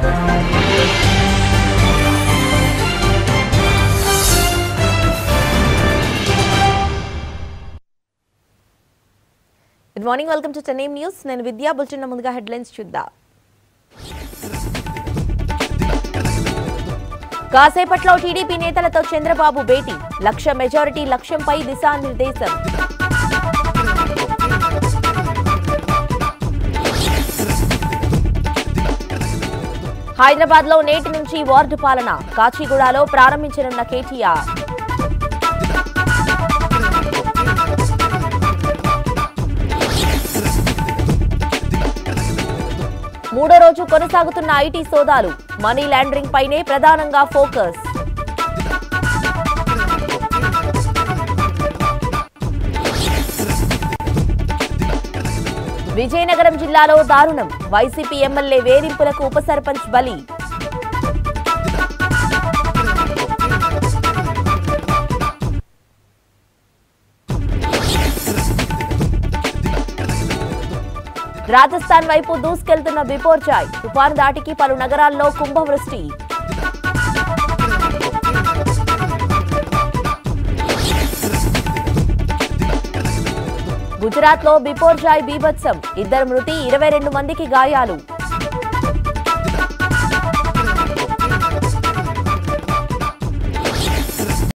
good morning welcome to Chennai news నేను Vidya bulletin ముందుగా headlines చూద్దాం కాసేపట్లో టీడీపీ నేతలతో చంద్రబాబు భేటీ లక్ష మెజారిటీ లక్ష్యంపై దిశానిర్దేశం హైదరాబాద్ లో నేటి నుంచి వార్డు పాలన కాచిగూడలో ప్రారంభించనున్న కేటీఆర్ మూడో రోజు కొనసాగుతున్న ఐటీ సోదాలు మనీ లాండరింగ్ పైనే ప్రధానంగా ఫోకస్ విజయనగరం జిల్లాలో దారుణం వైసీపీ ఎమ్మెల్యే వేధింపులకు ఉప సర్పంచ్ బలి రాజస్థాన్ వైపు దూసుకెళ్తున్న బిపోర్జాయ్ తుఫాను దాటికి పలు నగరాల్లో కుంభవృష్టి గుజరాత్ లో బిపోర్జాయ్ బీభత్సం ఇద్దరు మృతి ఇరవై రెండు మందికి గాయాలు